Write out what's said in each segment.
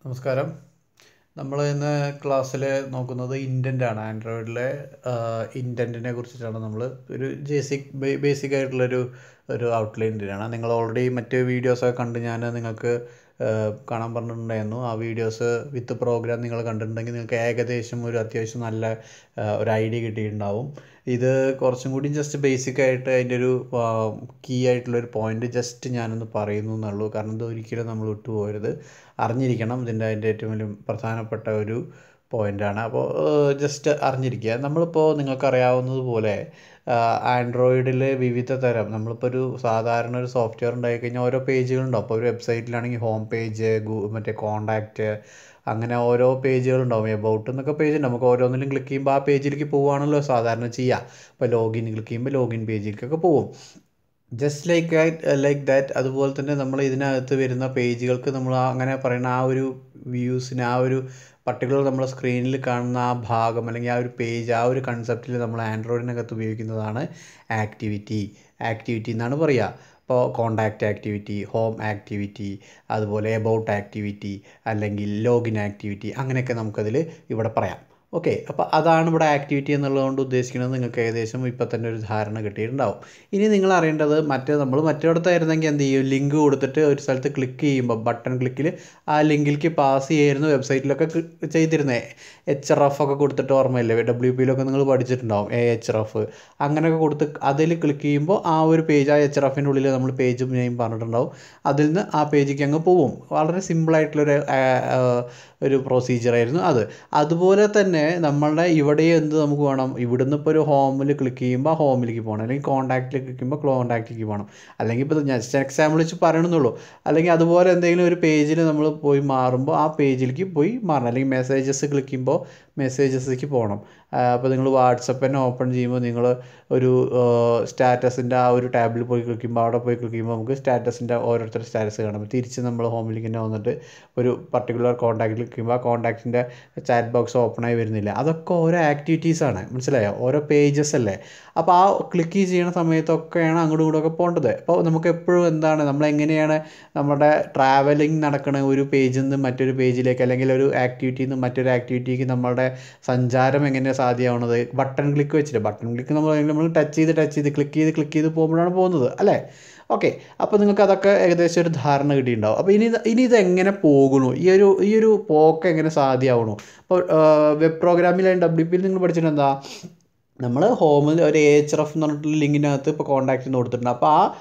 നമസ്കാരം നമ്മൾ ഇന്ന് ക്ലാസ്സിൽ നോക്കുന്നത് ഇൻറ്റൻ്റ് ആണ് ആൻഡ്രോയിഡിലെ ഇൻറ്റൻറ്റിനെ കുറിച്ചിട്ടാണ് നമ്മൾ ഒരു ബേസിക് ബേസിക് ആയിട്ടുള്ളൊരു ഒരു ഔട്ട്ലൈൻ തരാണ് നിങ്ങൾ ഓൾറെഡി മറ്റ് വീഡിയോസൊക്കെ കണ്ട് ഞാൻ നിങ്ങൾക്ക് കാണാൻ പറഞ്ഞിട്ടുണ്ടായിരുന്നു ആ വീഡിയോസ് വിത്ത് പ്രോഗ്രാം നിങ്ങൾ കണ്ടിട്ടുണ്ടെങ്കിൽ നിങ്ങൾക്ക് ഏകദേശം ഒരു അത്യാവശ്യം നല്ല ഒരു ഐഡിയ കിട്ടിയിട്ടുണ്ടാവും ഇത് കുറച്ചും കൂടി ജസ്റ്റ് ബേസിക് ആയിട്ട് അതിൻ്റെ ഒരു കീ ആയിട്ടുള്ളൊരു പോയിന്റ് ജസ്റ്റ് ഞാനൊന്ന് പറയുന്നു എന്നുള്ളൂ കാരണം ഇത് ഒരിക്കലും നമ്മൾ വിട്ടുപോകരുത് അറിഞ്ഞിരിക്കണം ഇതിൻ്റെ അതിൻ്റെ ഏറ്റവും വലിയ പ്രധാനപ്പെട്ട ഒരു പോയിൻ്റാണ് അപ്പോൾ ജസ്റ്റ് അറിഞ്ഞിരിക്കുക നമ്മളിപ്പോൾ നിങ്ങൾക്കറിയാവുന്നതുപോലെ ആൻഡ്രോയിഡിൽ വിവിധ തരം നമ്മളിപ്പോൾ ഒരു സാധാരണ ഒരു സോഫ്റ്റ്വെയർ ഉണ്ടായി കഴിഞ്ഞാൽ ഓരോ പേജുകളുണ്ടാവും അപ്പോൾ ഒരു വെബ്സൈറ്റിലാണെങ്കിൽ ഹോം പേജ് മറ്റേ കോണ്ടാക്റ്റ് അങ്ങനെ ഓരോ പേജുകളുണ്ടാവും എബൌട്ട് എന്നൊക്കെ പേജ് ഉണ്ട് നമുക്ക് ഓരോന്നിലും ക്ലിക്ക് ചെയ്യുമ്പോൾ ആ പേജിലേക്ക് പോവുകയാണല്ലോ സാധാരണ ചെയ്യുക ഇപ്പോൾ ലോഗിൻ ക്ലിക്ക് ചെയ്യുമ്പോൾ ലോഗിൻ പേജിലേക്കൊക്കെ പോവും ജസ്റ്റ് ലൈക്ക് ലൈക്ക് ദാറ്റ് അതുപോലെ തന്നെ നമ്മൾ ഇതിനകത്ത് വരുന്ന പേജുകൾക്ക് നമ്മൾ അങ്ങനെ പറയുന്ന ആ ഒരു വ്യൂസിന് ആ ഒരു പർട്ടിക്കുലർ നമ്മൾ സ്ക്രീനിൽ കാണുന്ന ആ ഭാഗം അല്ലെങ്കിൽ ആ ഒരു പേജ് ആ ഒരു കൺസെപ്റ്റിൽ നമ്മൾ ആൻഡ്രോയിഡിനകത്ത് ഉപയോഗിക്കുന്നതാണ് ആക്ടിവിറ്റി ആക്ടിവിറ്റി എന്നാണ് പറയുക ഇപ്പോൾ കോണ്ടാക്റ്റ് ആക്ടിവിറ്റി ഹോം ആക്ടിവിറ്റി അതുപോലെ എബൌട്ട് ആക്ടിവിറ്റി അല്ലെങ്കിൽ ലോഗിൻ ആക്ടിവിറ്റി അങ്ങനെയൊക്കെ നമുക്കതിൽ ഇവിടെ പറയാം ഓക്കെ അപ്പോൾ അതാണ് ഇവിടെ ആക്ടിവിറ്റി എന്നുള്ളതുകൊണ്ട് ഉദ്ദേശിക്കുന്നത് നിങ്ങൾക്ക് ഏകദേശം ഇപ്പം തന്നെ ഒരു ധാരണ കിട്ടിയിട്ടുണ്ടാവും ഇനി നിങ്ങൾ അറിയേണ്ടത് മറ്റേ നമ്മൾ മറ്റിടത്തായിരുന്നെങ്കിൽ എന്ത് ചെയ്യും ലിങ്ക് കൊടുത്തിട്ട് ഒരു സ്ഥലത്ത് ക്ലിക്ക് ചെയ്യുമ്പോൾ ബട്ടൺ ക്ലിക്കിൽ ആ ലിങ്കിലേക്ക് പാസ് ചെയ്യായിരുന്നു വെബ്സൈറ്റിലൊക്കെ ചെയ്തിരുന്നത് എച്ച് ആർ എഫ് ഒക്കെ കൊടുത്തിട്ട് ഓർമ്മയില്ലേ ഡബ്ല്യു പിയിലൊക്കെ നിങ്ങൾ പഠിച്ചിട്ടുണ്ടാവും എ എച്ച് ആർ എഫ് അങ്ങനെയൊക്കെ കൊടുത്ത് അതിൽ ക്ലിക്ക് ചെയ്യുമ്പോൾ ആ ഒരു പേജ് ആ എച്ച് ആർ എഫിൻ്റെ ഉള്ളിൽ നമ്മൾ പേജ് നെയിം പറഞ്ഞിട്ടുണ്ടാവും അതിൽ നിന്ന് ആ പേജിലേക്ക് അങ്ങ് പോവും വളരെ സിമ്പിളായിട്ടുള്ളൊരു ഒരു പ്രൊസീജിയറായിരുന്നു അത് അതുപോലെ തന്നെ നമ്മളുടെ ഇവിടെ എന്ത് നമുക്ക് വേണം ഇവിടുന്ന് ഇപ്പോൾ ഒരു ഹോമിൽ ക്ലിക്ക് ചെയ്യുമ്പോൾ ഹോമിലേക്ക് പോകണം അല്ലെങ്കിൽ കോൺടാക്റ്റിൽ ക്ലിക്ക് ചെയ്യുമ്പോൾ കോൺടാക്റ്റിലേക്ക് പോകണം അല്ലെങ്കിൽ ഇപ്പോൾ ജസ്റ്റ് എക്സാമ്പിൾ വെച്ച് പറയണമെന്നുള്ളൂ അല്ലെങ്കിൽ അതുപോലെ എന്തെങ്കിലും ഒരു പേജിൽ നമ്മൾ പോയി മാറുമ്പോൾ ആ പേജിലേക്ക് പോയി മാറണം അല്ലെങ്കിൽ മെസ്സേജസ് ക്ലിക്ക് ചെയ്യുമ്പോൾ മെസ്സേജസിലേക്ക് പോകണം അപ്പോൾ നിങ്ങൾ വാട്സപ്പ് തന്നെ ഓപ്പൺ ചെയ്യുമ്പോൾ നിങ്ങൾ ഒരു സ്റ്റാറ്റസിൻ്റെ ആ ഒരു ടാബിൽ പോയി ക്ലിക്ക് ചെയ്യുമ്പോൾ അവിടെ പോയി ക്ലിക്ക് ചെയ്യുമ്പോൾ നമുക്ക് സ്റ്റാറ്റസിൻ്റെ ഓരോരുത്തരുടെ സ്റ്റാറ്റസ് കാണാം തിരിച്ച് നമ്മൾ ഹോമിലേക്ക് തന്നെ വന്നിട്ട് ഒരു പർട്ടിക്കുലർ കോൺടാക്റ്റിൽ ക്ലിക്ക് ചെയ്യുമ്പോൾ ആ കോൺടാക്റ്റിൻ്റെ ചാറ്റ് ബോക്സ് ഓപ്പൺ ആയി വരുന്നില്ല അതൊക്കെ ഓരോ ആക്ടിവിറ്റീസാണ് മനസ്സിലായോ ഓരോ പേജസ് അല്ലേ അപ്പോൾ ആ ക്ലിക്ക് ചെയ്യുന്ന സമയത്തൊക്കെയാണ് അങ്ങോട്ടും ഇങ്ങോട്ടും ഒക്കെ പോകേണ്ടത് അപ്പോൾ നമുക്ക് എപ്പോഴും എന്താണ് നമ്മൾ എങ്ങനെയാണ് നമ്മുടെ ട്രാവലിംഗ് നടക്കണ ഒരു പേജിൽ നിന്ന് മറ്റൊരു പേജിലേക്ക് അല്ലെങ്കിൽ ഒരു ആക്ടിവിറ്റിയിൽ നിന്ന് മറ്റൊരു ആക്ടിവിറ്റിക്ക് നമ്മളുടെ സഞ്ചാരം എങ്ങനെയാണ് സാധ്യമാവുന്നത് ബട്ടൺ ക്ലിക്ക് വെച്ചിട്ട് ബട്ടൺ ക്ലിക്ക് നമ്മൾ നമ്മൾ ടച്ച് ചെയ്ത് ടച്ച് ചെയ്ത് ക്ലിക്ക് ചെയ്ത് ക്ലിക്ക് ചെയ്ത് പോകുമ്പോഴാണ് പോകുന്നത് അല്ലേ ഓക്കെ അപ്പോൾ നിങ്ങൾക്ക് അതൊക്കെ ഏകദേശം ഒരു ധാരണ കിട്ടിയിട്ടുണ്ടാവും അപ്പോൾ ഇനി ഇനി ഇത് എങ്ങനെ പോകുന്നു ഈ ഒരു ഈ ഒരു പോക്ക് എങ്ങനെ സാധ്യമാവണു അപ്പോൾ വെബ് പ്രോഗ്രാമിൽ ഡബ്ല്യു പിയിൽ നിങ്ങൾ പഠിച്ചിട്ട് എന്താ നമ്മൾ ഹോമിൽ ഒരു എ എച്ച് എഫ് എന്ന് പറഞ്ഞിട്ടുള്ള ലിങ്കിനകത്ത് ഇപ്പോൾ കോൺടാക്റ്റ് കൊടുത്തിട്ടുണ്ട് അപ്പോൾ ആ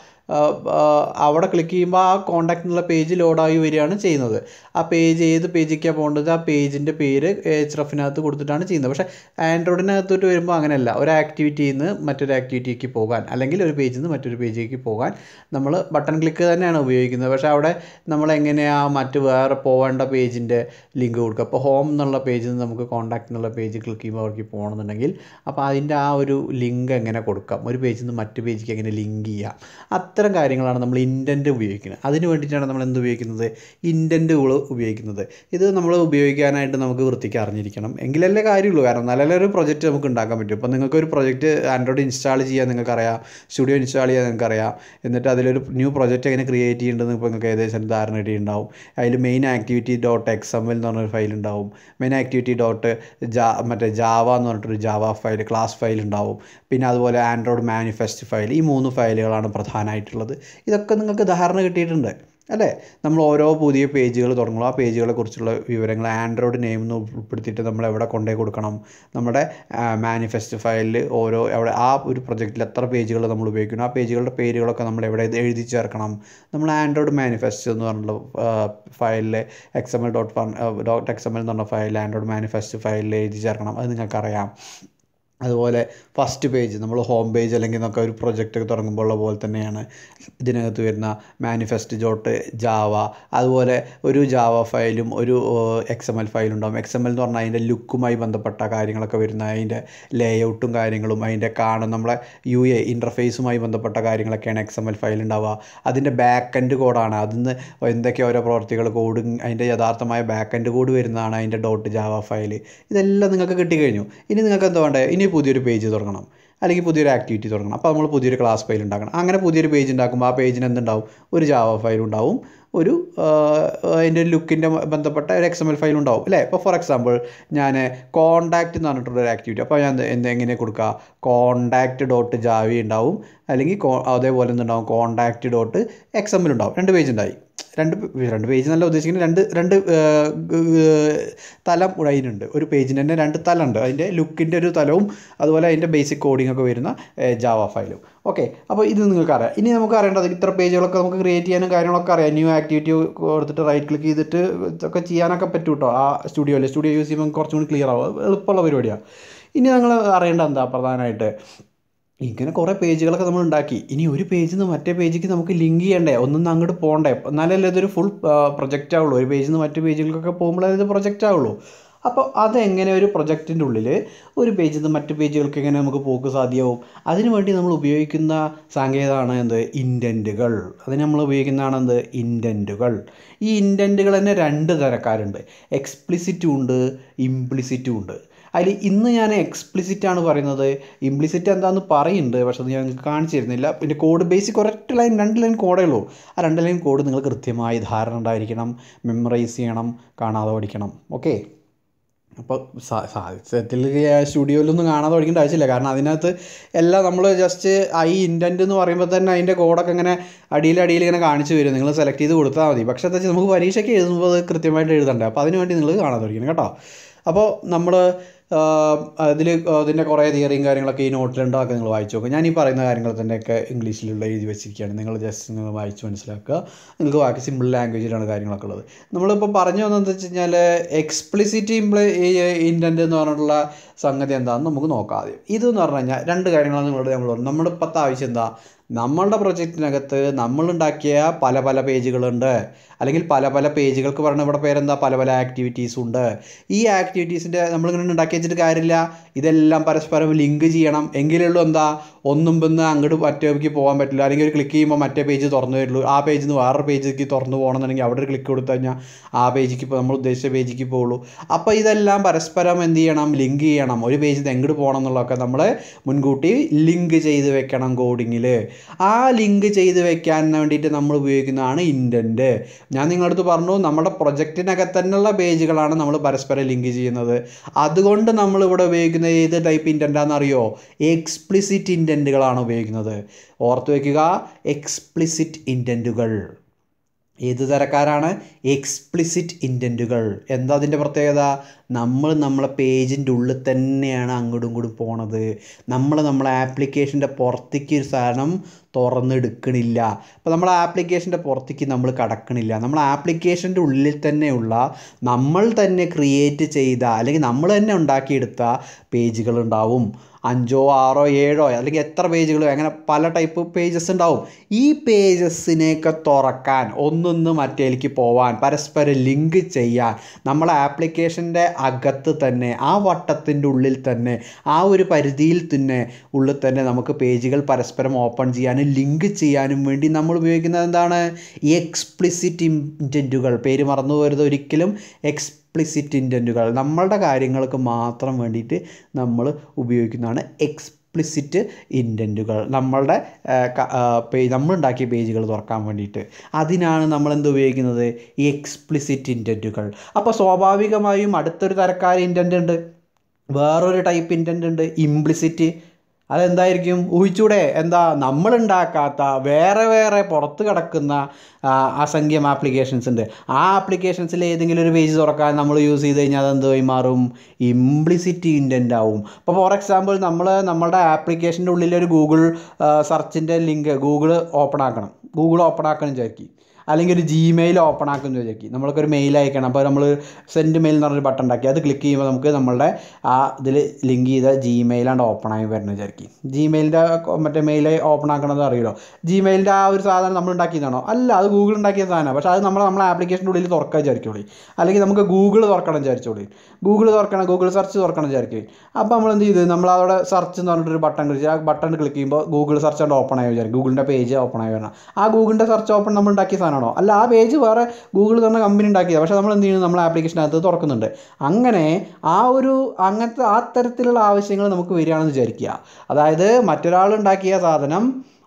അവിടെ ക്ലിക്ക് ചെയ്യുമ്പോൾ ആ കോണ്ടാക്ട് എന്നുള്ള പേജ് ലോഡായി വരികയാണ് ചെയ്യുന്നത് ആ പേജ് ഏത് പേജിലേക്കാണ് പോകേണ്ടത് ആ പേജിൻ്റെ പേര് എച്ച് എഫിനകത്ത് കൊടുത്തിട്ടാണ് ചെയ്യുന്നത് പക്ഷേ ആൻഡ്രോയിഡിനകത്തോട്ട് വരുമ്പോൾ അങ്ങനെയല്ല ഒരു ആക്ടിവിറ്റിയിൽ നിന്ന് മറ്റൊരു ആക്ടിവിറ്റിക്ക് പോകാൻ അല്ലെങ്കിൽ ഒരു പേജിൽ നിന്ന് മറ്റൊരു പേജിലേക്ക് പോകാൻ നമ്മൾ ബട്ടൺ ക്ലിക്ക് തന്നെയാണ് ഉപയോഗിക്കുന്നത് പക്ഷേ അവിടെ നമ്മൾ എങ്ങനെയാണ് മറ്റ് വേറെ പോകേണ്ട പേജിൻ്റെ ലിങ്ക് കൊടുക്കുക അപ്പോൾ ഹോം എന്നുള്ള പേജിൽ നിന്ന് നമുക്ക് കോണ്ടാക്ട് എന്നുള്ള പേജ് ക്ലിക്ക് ചെയ്യുമ്പോൾ അവർക്ക് പോകണമെന്നുണ്ടെങ്കിൽ അപ്പോൾ അതിൻ്റെ ആ ഒരു ലിങ്ക് എങ്ങനെ കൊടുക്കാം ഒരു പേജിൽ നിന്ന് മറ്റു പേജിലേക്ക് എങ്ങനെ ലിങ്ക് ചെയ്യാം അത്തരം കാര്യങ്ങളാണ് നമ്മൾ ഇൻറ്റൻറ്റ് ഉപയോഗിക്കുന്നത് അതിന് വേണ്ടിയിട്ടാണ് നമ്മൾ എന്ത് ഉപയോഗിക്കുന്നത് ഇൻറ്റൻറ്റുകൾ ഉപയോഗിക്കുന്നത് ഇത് നമ്മൾ ഉപയോഗിക്കാനായിട്ട് നമുക്ക് വൃത്തിക്ക് അറിഞ്ഞിരിക്കണം എങ്കിലല്ലേ കാര്യമുള്ളൂ കാരണം നല്ല ഒരു പ്രൊജക്റ്റ് നമുക്ക് ഉണ്ടാക്കാൻ പറ്റും ഇപ്പോൾ നിങ്ങൾക്ക് ഒരു പ്രൊജക്റ്റ് ആൻഡ്രോയിഡ് ഇൻസ്റ്റാൾ ചെയ്യാൻ നിങ്ങൾക്കറിയാം സ്റ്റുഡിയോ ഇൻസ്റ്റാൾ ചെയ്യാൻ നിങ്ങൾക്കറിയാം എന്നിട്ട് അതിലൊരു ന്യൂ പ്രൊജക്റ്റ് എങ്ങനെ ക്രിയേറ്റ് ചെയ്യേണ്ടതെന്ന് ഇപ്പോൾ നിങ്ങൾക്ക് ഏകദേശം ധാരണ കിട്ടിയിട്ടുണ്ടാവും അതിൽ main activity dot X M L എന്ന് പറഞ്ഞൊരു ഫയൽ ഉണ്ടാവും മെയിൻ ആക്ടിവിറ്റി ഡോട്ട് ജാ മറ്റേ ജാവ എന്ന് പറഞ്ഞിട്ടൊരു ജാവ ഫയൽ ക്ലാസ് ഫയൽ ഉണ്ടാവും പിന്നെ അതുപോലെ ആൻഡ്രോയിഡ് മാനിഫെസ്റ്റ് ഫയൽ ഈ മൂന്ന് ഫയലുകളാണ് പ്രധാനമായിട്ടുള്ളത് ഇതൊക്കെ നിങ്ങൾക്ക് ധാരണ കിട്ടിയിട്ടുണ്ട് അല്ലേ നമ്മൾ ഓരോ പുതിയ പേജുകൾ തുടങ്ങുമ്പോൾ ആ പേജുകളെ കുറിച്ചുള്ള വിവരങ്ങൾ ആൻഡ്രോയിഡ് നെയിം എന്ന് ഉൾപ്പെടുത്തിയിട്ട് നമ്മൾ എവിടെ കൊണ്ടുപോയി കൊടുക്കണം നമ്മുടെ മാനിഫെസ്റ്റ് ഫയലിൽ ഓരോ എവിടെ ആ ഒരു പ്രൊജക്റ്റിൽ എത്ര പേജുകൾ നമ്മൾ ഉപയോഗിക്കുന്നു ആ പേജുകളുടെ പേരുകളൊക്കെ നമ്മൾ എവിടെ എഴുതി ചേർക്കണം നമ്മൾ ആൻഡ്രോയിഡ് മാനിഫെസ്റ്റ് എന്ന് പറഞ്ഞുള്ള ഫയലിൽ X M L dot dot X M L എന്ന് പറഞ്ഞ ഫയൽ ആൻഡ്രോയിഡ് മാനിഫെസ്റ്റ് ഫയലിൽ എഴുതി ചേർക്കണം അത് നിങ്ങൾക്കറിയാം അതുപോലെ ഫസ്റ്റ് പേജ് നമ്മൾ ഹോം പേജ് അല്ലെങ്കിൽ നമുക്ക് ഒരു പ്രൊജക്റ്റ് തുടങ്ങുമ്പോൾ ഉള്ള പോലെ തന്നെയാണ് ഇതിനകത്ത് വരുന്ന മാനിഫെസ്റ്റ് ജോട്ട് ജാവ അതുപോലെ ഒരു ജാവ ഫയലും ഒരു എക്സ് എം എൽ ഫയലും ഉണ്ടാകും എക്സ് എം എൽ എന്ന് പറഞ്ഞാൽ അതിൻ്റെ ലുക്കുമായി ബന്ധപ്പെട്ട കാര്യങ്ങളൊക്കെ വരുന്ന അതിൻ്റെ ലേഔട്ടും കാര്യങ്ങളും അതിൻ്റെ കാണും നമ്മളെ യു എ ഇൻ്റർഫേസുമായി ബന്ധപ്പെട്ട കാര്യങ്ങളൊക്കെയാണ് എക്സ് എം എൽ ഫയൽ ഉണ്ടാവുക അതിൻ്റെ ബാക്ക് എൻഡ് കോഡാണ് അതിന്ന് എന്തൊക്കെ ഓരോ പ്രവർത്തികൾ കോഡ് അതിൻ്റെ യഥാർത്ഥമായ ബാക്ക് എൻഡ് കോഡ് വരുന്നതാണ് അതിൻ്റെ ഡോട്ട് ജാവ ഫയൽ ഇതെല്ലാം നിങ്ങൾക്ക് കിട്ടിക്കഴിഞ്ഞു ഇനി നിങ്ങൾക്ക് എന്താ വേണ്ടത് ഇനി പുതിയൊരു പേജ് തുടങ്ങണം അല്ലെങ്കിൽ പുതിയൊരു ആക്ടിവിറ്റി തുടങ്ങണം അപ്പോൾ നമ്മൾ പുതിയൊരു ക്ലാസ് ഫയൽ ഉണ്ടാക്കണം അങ്ങനെ പുതിയൊരു പേജ് ഉണ്ടാക്കുമ്പോൾ ആ പേജിന് എന്തുണ്ടാവും ഒരു ജാവ ഫയൽ ഉണ്ടാവും ഒരു അതിൻ്റെ ലുക്കിൻ്റെ ബന്ധപ്പെട്ട ഒരു എക്സ് എം എൽ ഫയൽ ഉണ്ടാവും അല്ലേ ഇപ്പോൾ ഫോർ എക്സാമ്പിൾ ഞാൻ കോണ്ടാക്റ്റ് എന്ന് പറഞ്ഞിട്ടുള്ള ഒരു ആക്ടിവിറ്റി അപ്പോൾ ഞാൻ എന്ത് എങ്ങനെ കൊടുക്കുക കോണ്ടാക്റ്റ് ഡോട്ട് ജാവി ഉണ്ടാവും അല്ലെങ്കിൽ കോ അതേപോലെ എന്തുണ്ടാവും contact dot X M L ഉണ്ടാവും രണ്ട് പേജ് ഉണ്ടായി രണ്ട് രണ്ട് പേജ് എന്നല്ല ഉദ്ദേശിക്കുന്നത് രണ്ട് രണ്ട് തലം അതിനുണ്ട് ഒരു പേജിന് തന്നെ രണ്ട് തലം ഉണ്ട് അതിൻ്റെ ലുക്കിൻ്റെ ഒരു തലവും അതുപോലെ അതിൻ്റെ ബേസിക് കോഡിംഗ് ഒക്കെ വരുന്ന ജാവ ഫയലും ഓക്കെ അപ്പോൾ ഇത് നിങ്ങൾക്ക് അറിയാം ഇനി നമുക്ക് അറിയേണ്ടത് ഇത്ര പേജുകളൊക്കെ നമുക്ക് ക്രിയേറ്റ് ചെയ്യാനും കാര്യങ്ങളൊക്കെ അറിയാം ന്യൂ ആക്ടിവിറ്റി കൊടുത്തിട്ട് റൈറ്റ് ക്ലിക്ക് ചെയ്തിട്ട് ഇതൊക്കെ ചെയ്യാനൊക്കെ പറ്റും കേട്ടോ ആ സ്റ്റുഡിയോയിൽ സ്റ്റുഡിയോ യൂസ് ചെയ്യുമ്പോൾ കുറച്ചും കൂടി ക്ലിയർ ആവും എളുപ്പമുള്ള പരിപാടിയാണ് ഇനി നിങ്ങൾ അറിയേണ്ടത് എന്താ പ്രധാനമായിട്ട് ഇങ്ങനെ കുറേ പേജുകളൊക്കെ നമ്മൾ ഉണ്ടാക്കി ഇനി ഒരു പേജിൽ നിന്ന് മറ്റേ പേജിലേക്ക് നമുക്ക് ലിങ്ക് ചെയ്യണ്ടേ ഒന്നും അങ്ങോട്ട് പോകണ്ടേ എന്നാലല്ലേ ഇതൊരു ഫുൾ പ്രൊജക്റ്റ് ആവുള്ളൂ ഒരു പേജിൽ നിന്ന് മറ്റു പേജുകൾക്കൊക്കെ പോകുമ്പോഴേ ഇത് പ്രൊജക്റ്റ് ആവുള്ളൂ അപ്പോൾ അതെങ്ങനെ ഒരു പ്രൊജക്റ്റിൻ്റെ ഉള്ളിൽ ഒരു പേജിൽ നിന്ന് മറ്റു പേജുകൾക്ക് എങ്ങനെ നമുക്ക് പോക്ക് സാധ്യമാവും അതിനുവേണ്ടി നമ്മൾ ഉപയോഗിക്കുന്ന സാങ്കേതമാണ് എന്ത് ഇൻറ്റൻറ്റുകൾ അതിന് നമ്മൾ ഉപയോഗിക്കുന്നതാണ് എന്ത് ഇൻറ്റൻറ്റുകൾ ഈ ഇൻറ്റൻറ്റുകൾ തന്നെ രണ്ട് തരക്കാരുണ്ട് എക്സ്പ്ലിസിറ്റും ഉണ്ട് ഇംപ്ലിസിറ്റും ഉണ്ട് അതിൽ ഇന്ന് ഞാൻ എക്സ്പ്ലിസിറ്റ് ആണ് പറയുന്നത് ഇംപ്ലിസിറ്റ് എന്താണെന്ന് പറയുന്നുണ്ട് പക്ഷെ അത് ഞാൻ നിങ്ങൾക്ക് കാണിച്ചു തരുന്നില്ല പിന്നെ കോഡ് ബേസിക് ഒരൊറ്റ ലൈൻ രണ്ട് ലൈൻ കോഡേ ഉള്ളൂ ആ രണ്ട് ലൈൻ കോഡ് നിങ്ങൾ കൃത്യമായി ധാരണ ഉണ്ടായിരിക്കണം മെമ്മറൈസ് ചെയ്യണം കാണാതെ പഠിക്കണം ഓക്കെ അപ്പോൾ സത്യത്തിൽ സ്റ്റുഡിയോയിലൊന്നും കാണാതെ പഠിക്കേണ്ട ആവശ്യമില്ല കാരണം അതിനകത്ത് എല്ലാം നമ്മൾ ജസ്റ്റ് ഐ ഇൻറ്റൻറ്റ് എന്ന് പറയുമ്പോൾ തന്നെ അതിൻ്റെ കോഡൊക്കെ ഇങ്ങനെ അടിയിൽ അടിയിൽ ഇങ്ങനെ കാണിച്ചു വരും നിങ്ങൾ സെലക്ട് ചെയ്ത് കൊടുത്താൽ മതി പക്ഷേ എന്താ വെച്ചാൽ നമുക്ക് പരീക്ഷയ്ക്ക് എഴുതുമ്പോൾ അത് കൃത്യമായിട്ട് എഴുതണ്ടേ അപ്പോൾ അതിന് വേണ്ടി നിങ്ങൾ കാണാതെ പഠിക്കണം കേട്ടോ അപ്പോൾ നമ്മൾ അതിൽ അതിൻ്റെ കുറേ തിയറിയും കാര്യങ്ങളൊക്കെ ഈ നോട്ടിലുണ്ടാക്കി നിങ്ങൾ വായിച്ചു നോക്കുക ഞാൻ ഈ പറയുന്ന കാര്യങ്ങൾ തന്നെയൊക്കെ ഇംഗ്ലീഷിലുള്ള എഴുതി വെച്ചിരിക്കുകയാണ് നിങ്ങൾ ജസ്റ്റ് നിങ്ങൾ വായിച്ച് മനസ്സിലാക്കുക നിങ്ങൾക്ക് ബാക്കി സിമ്പിൾ ലാംഗ്വേജിലാണ് കാര്യങ്ങളൊക്കെ ഉള്ളത് നമ്മളിപ്പോൾ പറഞ്ഞു വന്നതെന്ന് വെച്ച് കഴിഞ്ഞാൽ എക്സ്പ്ലിസിറ്റ് ഇംപ്ലി ഇൻറ്റൻറ്റ് എന്ന് പറഞ്ഞിട്ടുള്ള സംഗതി എന്താണെന്ന് നമുക്ക് നോക്കാം ആദ്യം ഇതെന്ന് പറഞ്ഞു കഴിഞ്ഞാൽ രണ്ട് കാര്യങ്ങളാണ് നിങ്ങളോട് നമ്മൾ പറഞ്ഞു നമ്മുടെ ഇപ്പോഴത്തെ ആവശ്യം എന്താ നമ്മളുടെ പ്രൊജക്റ്റിനകത്ത് നമ്മളുണ്ടാക്കിയ പല പല പേജുകളുണ്ട് അല്ലെങ്കിൽ പല പല പേജുകൾക്ക് പറഞ്ഞ ഇവിടെ പേരെന്താ പല പല ആക്ടിവിറ്റീസ് ഉണ്ട് ഈ ആക്ടിവിറ്റീസിൻ്റെ നമ്മളിങ്ങനെ ഉണ്ടാക്കി വെച്ചിട്ട് കാര്യമില്ല ഇതെല്ലാം പരസ്പരം ലിങ്ക് ചെയ്യണം എങ്കിലുള്ളൂ എന്താ ഒന്നും പിന്നെ അങ്ങോട്ട് മറ്റേക്ക് പോകാൻ പറ്റില്ല അല്ലെങ്കിൽ ഒരു ക്ലിക്ക് ചെയ്യുമ്പോൾ മറ്റേ പേജ് തുറന്നു വരുള്ളൂ ആ പേജിൽ നിന്ന് വേറൊരു പേജിലേക്ക് തുറന്നു പോകണമെന്നുണ്ടെങ്കിൽ അവിടെ ഒരു ക്ലിക്ക് കൊടുത്തു കഴിഞ്ഞാൽ ആ പേജിലേക്ക് ഇപ്പോൾ നമ്മൾ ഉദ്ദേശിച്ച പേജിലേക്ക് പോകുള്ളൂ അപ്പോൾ ഇതെല്ലാം പരസ്പരം എന്ത് ചെയ്യണം ലിങ്ക് ചെയ്യണം ഒരു പേജിൽ നിന്ന് എങ്ങോട്ട് പോകണം എന്നുള്ളതൊക്കെ നമ്മൾ മുൻകൂട്ടി ലിങ്ക് ചെയ്ത് വെക്കണം കോഡിങ്ങിൽ ആ ലിങ്ക് ചെയ്ത് വെക്കാൻ വേണ്ടിയിട്ട് നമ്മൾ ഉപയോഗിക്കുന്നതാണ് ഇൻറ്റൻറ്റ് ഞാൻ നിങ്ങളടുത്ത് പറഞ്ഞു നമ്മുടെ പ്രൊജക്റ്റിനകത്ത് തന്നെയുള്ള പേജുകളാണ് നമ്മൾ പരസ്പരം ലിങ്ക് ചെയ്യുന്നത് അതുകൊണ്ട് നമ്മൾ ഇവിടെ ഉപയോഗിക്കുന്ന ഏത് ടൈപ്പ് ഇൻറ്റൻ്റാണെന്ന് അറിയോ എക്സ്പ്ലിസിറ്റ് ഇൻറ്റൻറ്റുകളാണ് ഉപയോഗിക്കുന്നത് ഓർത്ത് വയ്ക്കുക എക്സ്പ്ലിസിറ്റ് ഇൻറ്റൻറ്റുകൾ ഏത് തരക്കാരാണ് എക്സ്പ്ലിസിറ്റ് ഇൻറ്റൻറ്റുകൾ എന്താ അതിൻ്റെ പ്രത്യേകത നമ്മൾ നമ്മളെ പേജിൻ്റെ ഉള്ളിൽ തന്നെയാണ് അങ്ങോട്ടും ഇങ്ങോട്ടും പോണത് നമ്മൾ നമ്മളെ ആപ്ലിക്കേഷൻ്റെ പുറത്തേക്ക് ഒരു സാധനം തുറന്നെടുക്കണില്ല അപ്പോൾ നമ്മൾ ആപ്ലിക്കേഷൻ്റെ പുറത്തേക്ക് നമ്മൾ കടക്കണില്ല നമ്മൾ ആപ്ലിക്കേഷൻ്റെ ഉള്ളിൽ തന്നെയുള്ള നമ്മൾ തന്നെ ക്രിയേറ്റ് ചെയ്ത അല്ലെങ്കിൽ നമ്മൾ തന്നെ ഉണ്ടാക്കിയെടുത്ത പേജുകളുണ്ടാവും അഞ്ചോ ആറോ ഏഴോ അല്ലെങ്കിൽ എത്ര പേജുകളോ അങ്ങനെ പല ടൈപ്പ് പേജസ് ഉണ്ടാവും ഈ പേജസിനെയൊക്കെ തുറക്കാൻ ഒന്നൊന്ന് മറ്റേലേക്ക് പോവാൻ പരസ്പരം ലിങ്ക് ചെയ്യാൻ നമ്മളെ ആപ്ലിക്കേഷൻ്റെ അകത്ത് തന്നെ ആ വട്ടത്തിൻ്റെ ഉള്ളിൽ തന്നെ ആ ഒരു പരിധിയിൽ തന്നെ ഉള്ളിൽ തന്നെ നമുക്ക് പേജുകൾ പരസ്പരം ഓപ്പൺ ചെയ്യാനും ലിങ്ക് ചെയ്യാനും വേണ്ടി നമ്മൾ ഉപയോഗിക്കുന്നത് എന്താണ് എക്സ്പ്ലിസിറ്റ് ഇൻറ്റൻറ്റുകൾ പേര് മറന്നു പോകരുത് ഒരിക്കലും എക്സ് എക്സ്പ്ലിസിറ്റ് ഇൻറ്റൻറ്റുകൾ നമ്മളുടെ കാര്യങ്ങൾക്ക് മാത്രം വേണ്ടിയിട്ട് നമ്മൾ ഉപയോഗിക്കുന്നതാണ് എക്സ്പ്ലിസിറ്റ് ഇൻറ്റൻറ്റുകൾ നമ്മളുടെ നമ്മളുണ്ടാക്കിയ പേജുകൾ തുറക്കാൻ വേണ്ടിയിട്ട് അതിനാണ് നമ്മൾ എന്ത് ഉപയോഗിക്കുന്നത് ഈ എക്സ്പ്ലിസിറ്റ് ഇൻറ്റൻറ്റുകൾ അപ്പോൾ സ്വാഭാവികമായും അടുത്തൊരു തരക്കാർ ഇൻറ്റൻ്റ് ഉണ്ട് വേറൊരു ടൈപ്പ് ഇൻറ്റൻ്റ് ഉണ്ട് ഇംപ്ലിസിറ്റ് അതെന്തായിരിക്കും ഊഹിച്ചൂടെ എന്താ നമ്മളുണ്ടാക്കാത്ത വേറെ വേറെ പുറത്ത് കിടക്കുന്ന അസംഖ്യം ആപ്ലിക്കേഷൻസ് ഉണ്ട് ആ ആപ്ലിക്കേഷൻസിൽ ഏതെങ്കിലും ഒരു പേജ് തുറക്കാൻ നമ്മൾ യൂസ് ചെയ്ത് കഴിഞ്ഞാൽ അതെന്ത് വഴി മാറും ഇംപ്ലിസിറ്റ് ഇൻറ്റൻ്റ് ആവും അപ്പോൾ ഫോർ എക്സാമ്പിൾ നമ്മൾ നമ്മുടെ ആപ്ലിക്കേഷൻ്റെ ഉള്ളിൽ ഒരു ഗൂഗിൾ സെർച്ചിൻ്റെ ലിങ്ക് ഗൂഗിൾ ഓപ്പൺ ആക്കണം ഗൂഗിൾ ഓപ്പൺ ആക്കണം വിചാരിക്കും അല്ലെങ്കിൽ ഒരു ജിമെയിൽ ഓപ്പൺ ആക്കുന്നു വിചാരിക്കും നമ്മൾക്കൊരു മെയിൽ അയക്കണം അപ്പോൾ നമ്മൾ സെൻഡ് മെയിൽ എന്ന് പറഞ്ഞൊരു ബട്ടൺ ഉണ്ടാക്കി അത് ക്ലിക്ക് ചെയ്യുമ്പോൾ നമുക്ക് നമ്മളുടെ ആ ഇതിൽ ലിങ്ക് ചെയ്ത ജിമെയിലാണ്ട് ഓപ്പൺ ആയി വരുന്നത് വിചാരിക്കും ജിമെയിലിൻ്റെ മറ്റേ മെയിൽ ഓപ്പൺ ആക്കണമെന്ന് അറിയുമല്ലോ ജിമെയിലിൻ്റെ ആ ഒരു സാധനം നമ്മൾ ഉണ്ടാക്കിയതാണോ അല്ല അത് ഗൂഗിൾ ഉണ്ടാക്കിയ സാധനമാണ് പക്ഷേ അത് നമ്മൾ നമ്മളെ ആപ്ലിക്കേഷൻ്റെ ഉള്ളിൽ തുറക്കാൻ വിചാരിച്ചോളി അല്ലെങ്കിൽ നമുക്ക് ഗൂഗിൾ തുറക്കണം വിചാരിച്ചോളി ഗൂഗിൾ തുറക്കണം ഗൂഗിൾ സെർച്ച് തുറക്കണം വിചാരിക്കും അപ്പോൾ നമ്മൾ എന്ത് ചെയ്ത് നമ്മൾ അവിടെ സെർച്ച് എന്ന് പറഞ്ഞിട്ടൊരു ബട്ടൺ ക്ലിക്ക് ആ ബട്ടൺ ക്ലിക്ക് ചെയ്യുമ്പോൾ ഗൂഗിൾ സെർച്ച് കൊണ്ട് ഓപ്പൺ ആയി വിചാരിക്കും ഗൂഗിളിൻ്റെ പേജ് ഓപ്പൺ ആയി വരണം ആ ഗൂഗിളിൻ്റെ സെർച്ച് ഓപ്പൺ നമ്മൾ ഉണ്ടാക്കിയ സാധനമാണോ അല്ല ആ പേജ് വേറെ ഗൂഗിൾ തന്നെ കമ്പനി ഉണ്ടാക്കിയത് പക്ഷേ നമ്മൾ എന്ത് ചെയ്യുന്നു നമ്മൾ ആപ്ലിക്കേഷനകത്ത് തുറക്കുന്നുണ്ട് അങ്ങനെ ആ ഒരു അങ്ങനത്തെ ആ തരത്തിലുള്ള ആവശ്യങ്ങൾ നമുക്ക് വരികയാണെന്ന് വിചാരിക്കുക അതായത് മറ്റൊരാൾ ഉണ്ടാക്കിയ സാധനം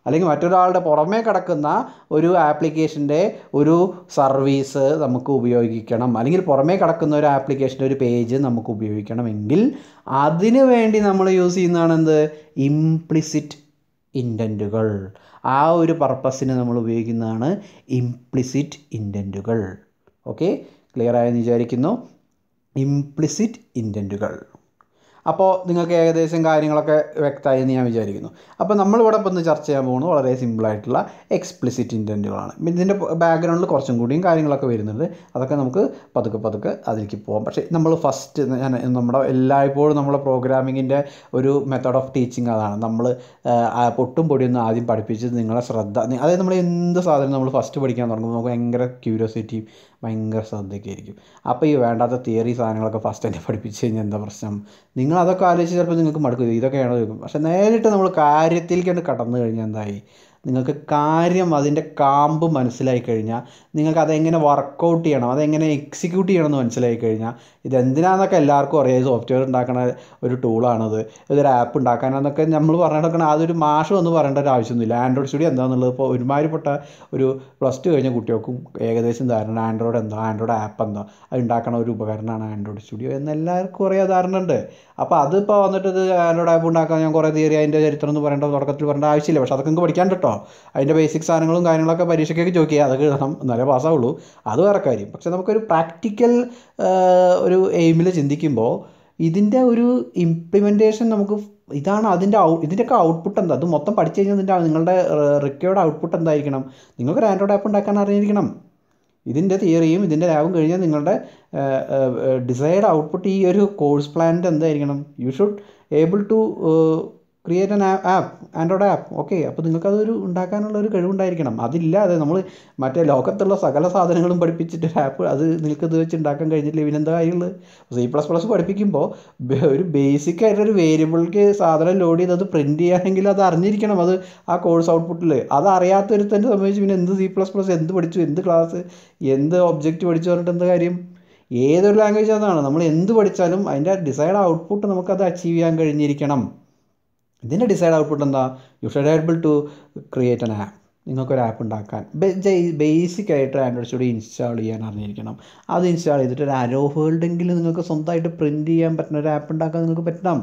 അല്ലെങ്കിൽ മറ്റൊരാളുടെ പുറമേ കിടക്കുന്ന ഒരു ആപ്ലിക്കേഷൻ്റെ ഒരു സർവീസ് നമുക്ക് ഉപയോഗിക്കണം അല്ലെങ്കിൽ പുറമേ കിടക്കുന്ന ഒരു ആപ്ലിക്കേഷൻ്റെ ഒരു പേജ് നമുക്ക് ഉപയോഗിക്കണമെങ്കിൽ അതിന് വേണ്ടി നമ്മൾ യൂസ് ചെയ്യുന്നതാണ് എന്ത് ഇംപ്ലിസിറ്റ് ഇൻറ്റൻറ്റുകൾ ആ ഒരു പർപ്പസിന് നമ്മൾ ഉപയോഗിക്കുന്നതാണ് ഇംപ്ലിസിറ്റ് ഇൻറ്റൻറ്റുകൾ ഓക്കെ ക്ലിയർ ആയെന്ന് വിചാരിക്കുന്നു ഇംപ്ലിസിറ്റ് ഇൻറ്റൻറ്റുകൾ അപ്പോൾ നിങ്ങൾക്ക് ഏകദേശം കാര്യങ്ങളൊക്കെ വ്യക്തമായി എന്ന് ഞാൻ വിചാരിക്കുന്നു അപ്പോൾ നമ്മളിവിടെ ഇപ്പോൾ ഒന്ന് ചർച്ച ചെയ്യാൻ പോകുന്നത് വളരെ സിമ്പിളായിട്ടുള്ള എക്സ്പ്ലിസിറ്റ് ഇൻറ്റൻറ്റുകളാണ് ഇതിൻ്റെ ബാക്ക്ഗ്രൗണ്ടിൽ കുറച്ചും കൂടിയും കാര്യങ്ങളൊക്കെ വരുന്നുണ്ട് അതൊക്കെ നമുക്ക് പതുക്കെ പതുക്കെ അതിലേക്ക് പോകാം പക്ഷേ നമ്മൾ ഫസ്റ്റ് ഞാൻ നമ്മുടെ എല്ലായ്പ്പോഴും നമ്മളെ പ്രോഗ്രാമിങ്ങിൻ്റെ ഒരു മെത്തേഡ് ഓഫ് ടീച്ചിങ് അതാണ് നമ്മൾ പൊട്ടും പൊടിയൊന്നും ആദ്യം പഠിപ്പിച്ച് നിങ്ങളെ ശ്രദ്ധ അതായത് നമ്മൾ എന്ത് സാധനം നമ്മൾ ഫസ്റ്റ് പഠിക്കാൻ തുടങ്ങുമ്പോൾ നമുക്ക് ഭയങ്കര ക്യൂരിയോസിറ്റിയും ഭയങ്കര ശ്രദ്ധയൊക്കെ ആയിരിക്കും അപ്പോൾ ഈ വേണ്ടാത്ത തിയറി സാധനങ്ങളൊക്കെ ഫസ്റ്റ് തന്നെ പഠിപ്പിച്ച് കഴിഞ്ഞാൽ എന്താ പ്രശ്നം നിങ്ങൾ അതൊക്കെ ആലോചിച്ച് ചിലപ്പോൾ നിങ്ങൾക്ക് മടുക്കും ഇതൊക്കെയാണോ ചോദിക്കും പക്ഷേ നേരിട്ട് നമ്മൾ കാര്യത്തിലേക്ക് കടന്നു കഴിഞ്ഞാൽ എന്തായി നിങ്ങൾക്ക് കാര്യം അതിൻ്റെ കാമ്പ് മനസ്സിലായി കഴിഞ്ഞാൽ നിങ്ങൾക്ക് അതെങ്ങനെ വർക്കൗട്ട് ചെയ്യണം അതെങ്ങനെ എക്സിക്യൂട്ട് ചെയ്യണം എന്ന് മനസ്സിലായി കഴിഞ്ഞാൽ ഇതെന്തിനാണെന്നൊക്കെ എല്ലാവർക്കും അറിയാം ഈ സോഫ്റ്റ്വെയർ ഉണ്ടാക്കുന്ന ഒരു ടൂളാണത് ഇതൊരു ആപ്പ് ഉണ്ടാക്കാനെന്നൊക്കെ നമ്മൾ പറഞ്ഞിടക്കണം അതൊരു മാഷം ഒന്ന് പറയേണ്ട ഒരു ആവശ്യമൊന്നുമില്ല ആൻഡ്രോയിഡ് സ്റ്റുഡിയോ എന്താണെന്നുള്ളത് ഇപ്പോൾ ഒരുമാതിരിപ്പെട്ട ഒരു പ്ലസ് ടു കഴിഞ്ഞ കുട്ടികൾക്കും ഏകദേശം ധാരണ ആൻഡ്രോയിഡ് എന്താ ആൻഡ്രോയിഡ് ആപ്പ് എന്താ അത് ഉണ്ടാക്കണ ഒരു ഉപകരണമാണ് ആൻഡ്രോയിഡ് സ്റ്റുഡിയോ എന്ന് എല്ലാവർക്കും കുറേ ധാരണ ഉണ്ട് അപ്പോൾ അതിപ്പോൾ വന്നിട്ട് ഇത് ആൻഡ്രോയിഡ് ആപ്പ് ഉണ്ടാക്കാൻ ഞാൻ കുറേ തിയറി അതിൻ്റെ ചരിത്രം എന്ന് പറയേണ്ട തുടക്കത്തിൽ പറയേണ്ട ആവശ്യമില്ല പക്ഷേ അതൊക്കെ നിങ്ങൾക്ക് പഠിക്കാൻ കേട്ടോ അതിൻ്റെ ബേസിക് സാധനങ്ങളും കാര്യങ്ങളൊക്കെ പരീക്ഷയ്ക്കൊക്കെ ചോദിക്കുക അതൊക്കെ എഴുതണം എന്നാലേ പാസ്സാവുള്ളൂ അത് വേറെ കാര്യം പക്ഷേ നമുക്കൊരു പ്രാക്ടിക്കൽ ഒരു എയിമിൽ ചിന്തിക്കുമ്പോൾ ഇതിൻ്റെ ഒരു ഇംപ്ലിമെൻറ്റേഷൻ നമുക്ക് ഇതാണ് അതിൻ്റെ ഔ ഇതിൻ്റെയൊക്കെ ഔട്ട്പുട്ട് എന്താ അത് മൊത്തം പഠിച്ചു കഴിഞ്ഞാൽ ഇതിൻ്റെ നിങ്ങളുടെ റിക്വയർഡ് ഔട്ട്പുട്ട് എന്തായിരിക്കണം നിങ്ങൾക്കൊരു ആൻഡ്രോയിഡ് ആപ്പ് ഉണ്ടാക്കാൻ അറിഞ്ഞിരിക്കണം ഇതിൻ്റെ തിയറിയും ഇതിൻ്റെ ലാബും കഴിഞ്ഞാൽ നിങ്ങളുടെ ഡിസൈഡ് ഔട്ട്പുട്ട് ഈ ഒരു കോഴ്സ് പ്ലാനിൻ്റെ എന്തായിരിക്കണം you should able to create an app Android app okay അപ്പോൾ നിങ്ങൾക്കതൊരു ഉണ്ടാക്കാനുള്ള ഒരു കഴിവുണ്ടായിരിക്കണം അതില്ലാതെ നമ്മൾ മറ്റേ ലോകത്തുള്ള സകല സാധനങ്ങളും പഠിപ്പിച്ചിട്ട് ഒരു ആപ്പ് അത് നിങ്ങൾക്ക് ഇത് വെച്ച് ഉണ്ടാക്കാൻ കഴിഞ്ഞിട്ടില്ല ഇവനെന്താ കാര്യമുള്ളത് സി പ്ലസ് പ്ലസ് പഠിപ്പിക്കുമ്പോൾ ഒരു ബേസിക് ആയിട്ടൊരു വേരിയബിൾക്ക് സാധനം ലോഡ് ചെയ്ത് അത് പ്രിൻറ്റ് ചെയ്യാനെങ്കിൽ അത് അറിഞ്ഞിരിക്കണം അത് ആ കോഴ്സ് ഔട്ട്പുട്ടിൽ അത് അറിയാത്തൊരുത്തൻ്റെ സംബന്ധിച്ച് പിന്നെ എന്ത് സി പ്ലസ് പ്ലസ് എന്ത് പഠിച്ചു എന്ത് ക്ലാസ് എന്ത് ഒബ്ജക്റ്റ് പഠിച്ചു പറഞ്ഞിട്ട് എന്ത് കാര്യം ഏതൊരു ലാംഗ്വേജ് അതാണ് നമ്മൾ എന്ത് പഠിച്ചാലും അതിൻ്റെ ഡിസൈഡ് ഔട്ട്പുട്ട് നമുക്കത് അച്ചീവ് ചെയ്യാൻ കഴിഞ്ഞിരിക്കണം ഇതിൻ്റെ ഡിസൈഡ് ഔട്ട്പുട്ട് എന്താ you should able to create an app നിങ്ങൾക്കൊരു ആപ്പ് ഉണ്ടാക്കാൻ ബേസിക് ആയിട്ട് ആൻഡ്രോയിഡ് സ്റ്റുഡിയോ ഇൻസ്റ്റാൾ ചെയ്യാൻ അറിഞ്ഞിരിക്കണം അത് ഇൻസ്റ്റാൾ ചെയ്തിട്ട് ഒരു അരോ വേൾഡെങ്കിലും നിങ്ങൾക്ക് സ്വന്തമായിട്ട് പ്രിൻറ്റ് ചെയ്യാൻ പറ്റുന്ന ഒരു ആപ്പ് ഉണ്ടാക്കാൻ നിങ്ങൾക്ക് പറ്റണം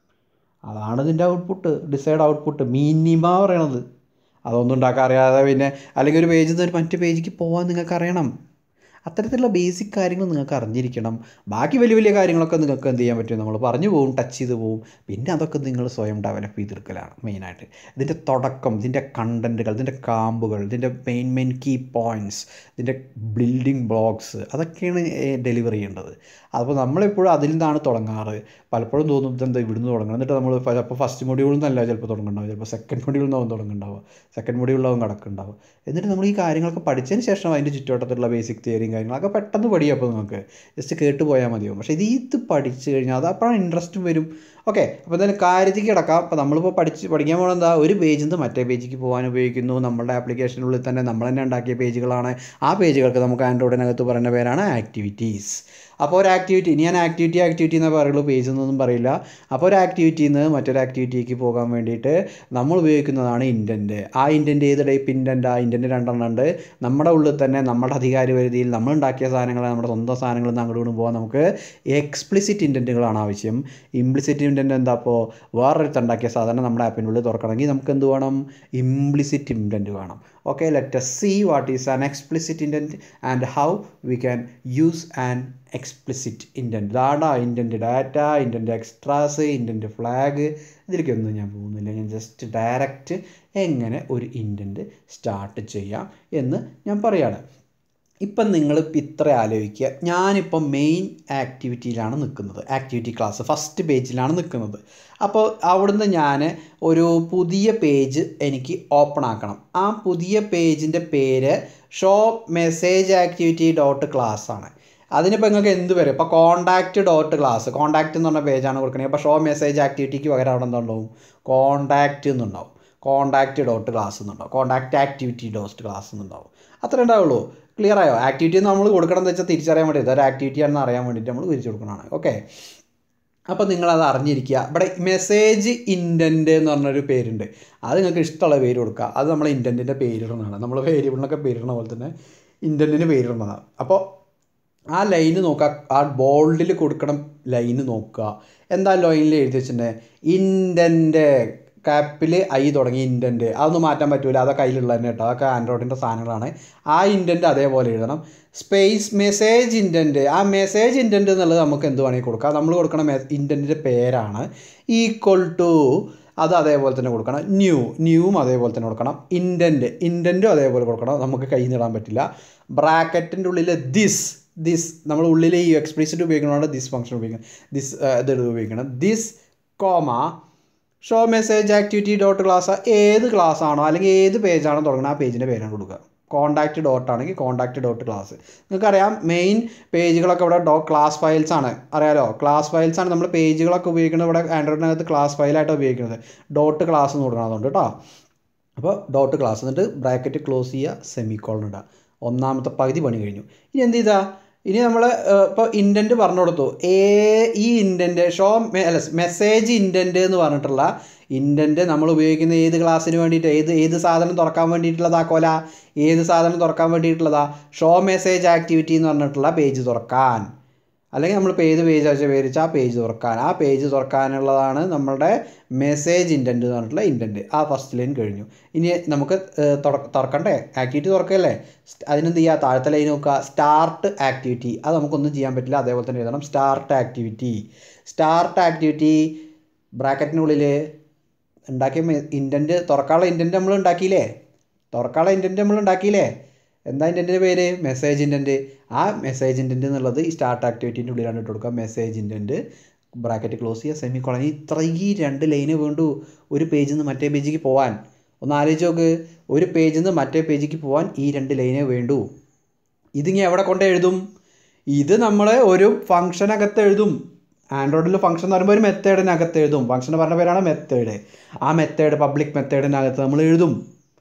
അതാണ് ഇതിൻ്റെ ഔട്ട്പുട്ട് ഡിസൈഡ് ഔട്ട്പുട്ട് മിനിമ പറയണത് അതൊന്നും ഉണ്ടാക്കാൻ അറിയാതെ പിന്നെ അല്ലെങ്കിൽ ഒരു പേജിൽ നിന്ന് ഒരു മറ്റു പേജിലേക്ക് പോകാൻ നിങ്ങൾക്ക് അറിയണം അത്തരത്തിലുള്ള ബേസിക് കാര്യങ്ങൾ നിങ്ങൾക്ക് അറിഞ്ഞിരിക്കണം ബാക്കി വലിയ വലിയ കാര്യങ്ങളൊക്കെ നിങ്ങൾക്ക് എന്ത് ചെയ്യാൻ പറ്റും നമ്മൾ പറഞ്ഞു പോകും ടച്ച് ചെയ്ത് പോകും പിന്നെ അതൊക്കെ നിങ്ങൾ സ്വയം ഡെവലപ്പ് ചെയ്തെടുക്കലാണ് മെയിനായിട്ട് ഇതിൻ്റെ തുടക്കം ഇതിൻ്റെ കണ്ടൻറ്റുകൾ ഇതിൻ്റെ കാമ്പുകൾ ഇതിൻ്റെ മെയിൻ മെയിൻ കീ പോയിൻറ്റ്സ് ഇതിൻ്റെ ബിൽഡിംഗ് ബ്ലോക്സ് അതൊക്കെയാണ് ഡെലിവർ ചെയ്യേണ്ടത് അപ്പോൾ നമ്മളെപ്പോഴും അതിൽ നിന്നാണ് തുടങ്ങാറ് പലപ്പോഴും തോന്നും ഇതെന്താ ഇവിടുന്ന് തുടങ്ങണം എന്നിട്ട് നമ്മൾ ചിലപ്പോൾ ഫസ്റ്റ് മൊഡ്യൂളിൽ നിന്നല്ല ചിലപ്പോൾ തുടങ്ങുന്നുണ്ടാവും ചിലപ്പോൾ സെക്കൻഡ് മൊഡ്യൂളിൽ നിന്നാവും തുടങ്ങുന്നുണ്ടാവുക സെക്കൻഡ് മൊഡ്യൂളിലാവും കിടക്കുന്നുണ്ടാവുക എന്നിട്ട് നമ്മൾ ഈ കാര്യങ്ങളൊക്കെ പഠിച്ചതിന് ശേഷം അതിൻ്റെ ചുറ്റുവട്ടത്തുള്ള ബേസിക് തിയറിയും കാര്യങ്ങളൊക്കെ പെട്ടെന്ന് പഠിയും അപ്പോൾ നിങ്ങൾക്ക് ജസ്റ്റ് കേട്ട് പോയാൽ മതിയാവും പക്ഷേ ഇത് ഇത് പഠിച്ചു കഴിഞ്ഞാൽ അത് അപ്പോഴാണ് ഇൻട്രസ്റ്റും വരും ഓക്കെ അപ്പോൾ എന്തായാലും കാര്യത്തിലേക്ക് കിടക്കാം അപ്പോൾ നമ്മളിപ്പോൾ പഠിച്ച് പഠിക്കാൻ പോകുന്നത് എന്താ ഒരു പേജിൽ നിന്ന് മറ്റേ പേജിലേക്ക് പോകാൻ ഉപയോഗിക്കുന്നു നമ്മളുടെ ആപ്ലിക്കേഷനുള്ളിൽ തന്നെ നമ്മൾ തന്നെ ഉണ്ടാക്കിയ പേജുകളാണ് ആ പേജുകൾക്ക് നമുക്ക് ആൻഡ്രോയിഡിനകത്ത് പറയുന്ന പേരാണ് ആക്ടിവിറ്റീസ് അപ്പോൾ ഒരു ആക്ടിവിറ്റി ഇനി ഞാൻ ആക്ടിവിറ്റി ആക്ടിവിറ്റി എന്നേ പറയുള്ളൂ പേജ് എന്നൊന്നും പറയില്ല അപ്പോൾ ഒരു ആക്ടിവിറ്റിയിൽ നിന്ന് മറ്റൊരു ആക്ടിവിറ്റിക്ക് പോകാൻ വേണ്ടിയിട്ട് നമ്മൾ ഉപയോഗിക്കുന്നതാണ് ഇൻറ്റൻറ്റ് ആ ഇൻറ്റൻറ്റ് ഏത് ടൈപ്പ് ഇൻറ്റൻറ്റ് ആ ഇൻറ്റൻറ്റ് രണ്ടെണ്ണം ഉണ്ട് നമ്മുടെ ഉള്ളിൽ തന്നെ നമ്മുടെ അധികാര പരിധിയിൽ നമ്മൾ ഉണ്ടാക്കിയ സാധനങ്ങൾ നമ്മുടെ സ്വന്തം സാധനങ്ങളിൽ നിന്ന് അങ്ങോട്ട് പോകാൻ നമുക്ക് എക്സ്പ്ലിസിറ്റ് ഇൻറ്റൻറ്റുകളാണ് ആവശ്യം ഇംപ്ലിസിറ്റ് ഇൻറ്റൻറ്റ് എന്താ അപ്പോൾ വേറൊരുത്ത ഉണ്ടാക്കിയ സാധനം നമ്മുടെ ആപ്പിൻ്റെ ഉള്ളിൽ തുറക്കണമെങ്കിൽ നമുക്ക് എന്ത് വേണം ഇംപ്ലിസിറ്റ് ഇൻറ്റൻറ്റ് വേണം okay let see what is an explicit intent and how we can use an explicit intent data intent data intent extras intent flag ഇതിലേക്കൊന്നും ഞാൻ പോകുന്നില്ല ഞാൻ ജസ്റ്റ് ഡയറക്റ്റ് എങ്ങനെ ഒരു ഇൻറ്റൻറ്റ് സ്റ്റാർട്ട് ചെയ്യാം എന്ന് ഞാൻ പറയുകയാണ് ഇപ്പം നിങ്ങൾ ഇത്ര ആലോചിക്കുക ഞാനിപ്പോൾ മെയിൻ ആക്ടിവിറ്റിയിലാണ് നിൽക്കുന്നത് ആക്ടിവിറ്റി ക്ലാസ് ഫസ്റ്റ് പേജിലാണ് നിൽക്കുന്നത് അപ്പോൾ അവിടുന്ന് ഞാൻ ഒരു പുതിയ പേജ് എനിക്ക് ഓപ്പൺ ആക്കണം ആ പുതിയ പേജിൻ്റെ പേര് show message activity dot class ആണ് അതിനിപ്പോൾ നിങ്ങൾക്ക് എന്ത് വരും ഇപ്പോൾ കോണ്ടാക്റ്റ് ഡോട്ട് ക്ലാസ് കോണ്ടാക്റ്റ് എന്ന് പറഞ്ഞ പേജാണ് കൊടുക്കുന്നത് അപ്പോൾ ഷോ മെസ്സേജ് ആക്ടിവിറ്റിക്ക് പകരം അവിടെ എന്തുണ്ടാവും കോണ്ടാക്റ്റ് എന്നുണ്ടാവും കോണ്ടാക്റ്റ് ഡോട്ട് ക്ലാസ് എന്നുണ്ടാവും കോണ്ടാക്റ്റ് ആക്ടിവിറ്റി ഡോട്ട് ക്ലാസ് എന്നുണ്ടാവും അത്ര ഉണ്ടാവുള്ളൂ ക്ലിയർ ആയോ ആക്ടിവിറ്റി നമ്മൾ കൊടുക്കണം എന്ന് വെച്ചാൽ തിരിച്ചറിയാൻ വേണ്ടി ഇതൊരു ആക്ടിവിറ്റി ആണെന്ന് അറിയാൻ വേണ്ടിയിട്ട് നമ്മൾ തിരിച്ചു കൊടുക്കണതാണ് ഓക്കെ അപ്പോൾ നിങ്ങളത് അറിഞ്ഞിരിക്കുക ഇവിടെ മെസ്സേജ് ഇൻറ്റൻറ്റ് എന്ന് പറഞ്ഞൊരു പേരുണ്ട് അത് നിങ്ങൾക്ക് ഇഷ്ടമുള്ള പേര് കൊടുക്കുക അത് നമ്മൾ ഇൻറ്റൻറ്റിൻ്റെ പേരിടണതാണ് നമ്മൾ വേരിയബിളിനൊക്കെ പേരിടണ പോലെ തന്നെ ഇൻറ്റൻറ്റിന് പേരിടണതാണ് അപ്പോൾ ആ ലൈന് നോക്കുക ആ ബോൾഡിൽ കൊടുക്കണം ലൈന് നോക്കുക എന്താ ലൈനിൽ എഴുതി വെച്ചിട്ടുണ്ടെങ്കിൽ ഇൻറ്റൻറ്റ് ക്യാപ്പിൽ ഐ തുടങ്ങി ഇൻറ്റൻറ്റ് അതൊന്നും മാറ്റാൻ പറ്റൂല അതൊക്കെ കയ്യിലുള്ള തന്നെ കേട്ടോ അതൊക്കെ ആൻഡ്രോയിഡിൻ്റെ സാധനങ്ങളാണ് ആ ഇൻറ്റൻറ്റ് അതേപോലെ എഴുതണം സ്പേസ് മെസ്സേജ് ഇൻറ്റൻറ്റ് ആ മെസ്സേജ് ഇൻറ്റൻറ്റ് എന്നുള്ളത് നമുക്ക് എന്ത് വേണമെങ്കിൽ കൊടുക്കാം നമ്മൾ കൊടുക്കണ ഇൻറ്റൻറ്റിൻ്റെ പേരാണ് ഈക്വൽ ടു അത് അതേപോലെ തന്നെ കൊടുക്കണം ന്യൂ ന്യൂവും അതേപോലെ തന്നെ കൊടുക്കണം ഇൻറ്റൻറ്റ് ഇൻറ്റൻറ്റും അതേപോലെ കൊടുക്കണം നമുക്ക് കൈ നീടാൻ പറ്റില്ല ബ്രാക്കറ്റിൻ്റെ ഉള്ളിൽ ദിസ് ദിസ് നമ്മൾ ഉള്ളിൽ ഈ എക്സ്പ്രീസിറ്റ് ഉപയോഗിക്കുന്നതുകൊണ്ട് ദിസ് ഫംഗ്ഷൻ ഉപയോഗിക്കണം ദിസ് ഇത് ഉപയോഗിക്കണം this comma show message activity dot class ഏത് ക്ലാസ് ആണോ അല്ലെങ്കിൽ ഏത് പേജാണോ തുടങ്ങുന്നത് ആ പേജിൻ്റെ പേരാണ് കൊടുക്കുക കോൺടാക്റ്റ് ഡോട്ട് ആണെങ്കിൽ കോൺടാക്റ്റ് ഡോട്ട് ക്ലാസ് നിങ്ങൾക്കറിയാം മെയിൻ പേജുകളൊക്കെ ഇവിടെ ഡോ ക്ലാസ് ഫയൽസ് ആണ് അറിയാലോ ക്ലാസ് ഫയൽസ് ആണ് നമ്മൾ പേജുകളൊക്കെ ഉപയോഗിക്കുന്നത് ഇവിടെ ആൻഡ്രോയിഡിനകത്ത് ക്ലാസ് ഫയലായിട്ട് ഉപയോഗിക്കുന്നത് ഡോട്ട് ക്ലാസ് എന്ന് കൊടുക്കണം അതുകൊണ്ട് കേട്ടോ അപ്പോൾ ഡോട്ട് ക്ലാസ് എന്നിട്ട് ബ്രാക്കറ്റ് ക്ലോസ് ചെയ്യുക സെമി കോളൻ ഇടുക ഒന്നാമത്തെ പകുതി പണി കഴിഞ്ഞു ഇനി എന്ത് ചെയ്താൽ ഇനി നമ്മൾ ഇപ്പോൾ ഇൻറ്റൻറ്റ് പറഞ്ഞു കൊടുത്തു ഏ ഈ ഇൻറ്റൻറ്റ് ഷോ അല്ല മെസ്സേജ് ഇൻറ്റൻറ്റ് എന്ന് പറഞ്ഞിട്ടുള്ള ഇൻറ്റൻറ്റ് നമ്മൾ ഉപയോഗിക്കുന്ന ഏത് ക്ലാസ്സിന് വേണ്ടിയിട്ട് ഏത് ഏത് സാധനം തുറക്കാൻ വേണ്ടിയിട്ടുള്ളതാ കോല ഏത് സാധനം തുറക്കാൻ വേണ്ടിയിട്ടുള്ളതാ ഷോ മെസ്സേജ് ആക്ടിവിറ്റി എന്ന് പറഞ്ഞിട്ടുള്ള പേജ് തുറക്കാൻ അല്ലെങ്കിൽ നമ്മളിപ്പോൾ ഏത് പേജ് വെച്ച പേരിച്ചാൽ ആ പേജ് തുറക്കാൻ ആ പേജ് തുറക്കാനുള്ളതാണ് നമ്മളുടെ മെസ്സേജ് ഇൻറ്റൻറ്റ് എന്ന് പറഞ്ഞിട്ടുള്ള ഇൻറ്റൻറ്റ് ആ ഫസ്റ്റ് ലൈൻ കഴിഞ്ഞു ഇനി നമുക്ക് തുറക്കണ്ടേ ആക്ടിവിറ്റി തുറക്കല്ലേ അതിനെന്ത് ചെയ്യുക താഴത്തെ ലൈൻ നോക്കുക സ്റ്റാർട്ട് ആക്ടിവിറ്റി അത് നമുക്കൊന്നും ചെയ്യാൻ പറ്റില്ല അതേപോലെ തന്നെ എഴുതണം സ്റ്റാർട്ട് ആക്ടിവിറ്റി സ്റ്റാർട്ട് ആക്ടിവിറ്റി ബ്രാക്കറ്റിനുള്ളിൽ ഉണ്ടാക്കിയ ഇൻറ്റൻറ്റ് തുറക്കാനുള്ള ഇൻറ്റൻറ്റ് നമ്മൾ ഉണ്ടാക്കിയില്ലേ തുറക്കാനുള്ള ഇൻറ്റൻറ്റ് നമ്മൾ ഉണ്ടാക്കിയില്ലേ എന്താ ഇൻറ്റൻറ്റിൻ്റെ പേര് മെസ്സേജ് ഇൻറ്റൻറ്റ് ആ മെസ്സേജ് ഇൻറ്റൻറ്റ് എന്നുള്ളത് ഈ സ്റ്റാർട്ട് ആക്ടിവിറ്റീൻ്റെ ഉള്ളിലാണ് ഇട്ട് കൊടുക്കുക മെസ്സേജ് ഇൻറ്റൻറ്റ് ബ്രാക്കറ്റ് ക്ലോസ് ചെയ്യുക സെമി കോളൻ ഇത്ര ഈ രണ്ട് ലൈന് വേണ്ടു ഒരു പേജിൽ നിന്ന് മറ്റേ പേജിലേക്ക് പോകാൻ ഒന്ന് ആലോചിച്ച് നോക്ക് ഒരു പേജിൽ നിന്ന് മറ്റേ പേജിലേക്ക് പോകാൻ ഈ രണ്ട് ലൈനേ വേണ്ടു ഇതിങ്ങനെ എവിടെ കൊണ്ട് എഴുതും ഇത് നമ്മൾ ഒരു ഫംഗ്ഷനകത്ത് എഴുതും ആൻഡ്രോയിഡിൽ ഫംഗ്ഷൻ എന്ന് പറയുമ്പോൾ ഒരു മെത്തേഡിനകത്ത് എഴുതും ഫംഗ്ഷൻ പറഞ്ഞ പേരാണ് മെത്തേഡ് ആ മെത്തേഡ് പബ്ലിക് മെത്തേഡിനകത്ത് നമ്മൾ എഴുതും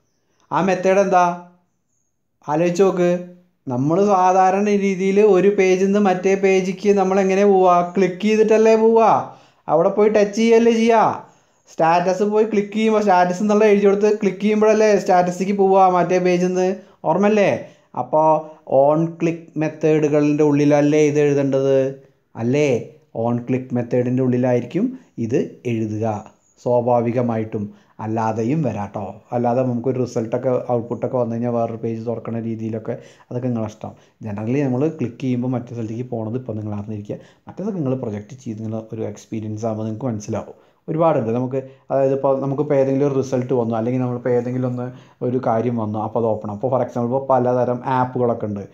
ആ മെത്തേഡ് എന്താ ആലോചിച്ച് നോക്ക് നമ്മൾ സാധാരണ രീതിയിൽ ഒരു പേജിൽ നിന്ന് മറ്റേ പേജിക്ക് നമ്മൾ എങ്ങനെ പോവുക ക്ലിക്ക് ചെയ്തിട്ടല്ലേ പോവുക അവിടെ പോയി ടച്ച് ചെയ്യല്ലേ ചെയ്യുക സ്റ്റാറ്റസ് പോയി ക്ലിക്ക് ചെയ്യുമ്പോൾ സ്റ്റാറ്റസ് എന്നുള്ള എഴുതി കൊടുത്ത് ക്ലിക്ക് ചെയ്യുമ്പോഴല്ലേ സ്റ്റാറ്റസിലേക്ക് പോവുക മറ്റേ പേജിൽ നിന്ന് ഓർമ്മല്ലേ അപ്പോൾ ഓൺ ക്ലിക്ക് മെത്തേഡുകളുടെ ഉള്ളിലല്ലേ ഇത് എഴുതേണ്ടത് അല്ലേ ഓൺ ക്ലിക്ക് മെത്തേഡിൻ്റെ ഉള്ളിലായിരിക്കും ഇത് എഴുതുക സ്വാഭാവികമായിട്ടും അല്ലാതെയും വരാട്ടോ അല്ലാതെ നമുക്കൊരു റിസൾട്ടൊക്കെ ഔട്ട്പുട്ടൊക്കെ വന്നു കഴിഞ്ഞാൽ വേറൊരു പേജ് തുറക്കുന്ന രീതിയിലൊക്കെ അതൊക്കെ നിങ്ങളെ ഇഷ്ടം ജനറലി നമ്മൾ ക്ലിക്ക് ചെയ്യുമ്പോൾ മറ്റേ സ്ഥലത്തേക്ക് പോകുന്നത് ഇപ്പോൾ നിങ്ങൾ അറിഞ്ഞിരിക്കുക മറ്റേതൊക്കെ നിങ്ങൾ പ്രൊജക്റ്റ് ചെയ്ത് നിങ്ങൾ ഒരു എക്സ്പീരിയൻസ് ആകുമ്പോൾ നിങ്ങൾക്ക് മനസ്സിലാവും ഒരുപാടുണ്ട് നമുക്ക് അതായത് ഇപ്പോൾ നമുക്കിപ്പോൾ ഏതെങ്കിലും ഒരു റിസൾട്ട് വന്നു അല്ലെങ്കിൽ നമ്മളിപ്പോൾ ഏതെങ്കിലും ഒന്ന് ഒരു കാര്യം വന്നു അപ്പോൾ അത് ഓപ്പൺ അപ്പോൾ ഫോർ എക്സാമ്പിൾ ഇപ്പോൾ പലതരം ആപ്പുകളൊക്കെ ഉണ്ട്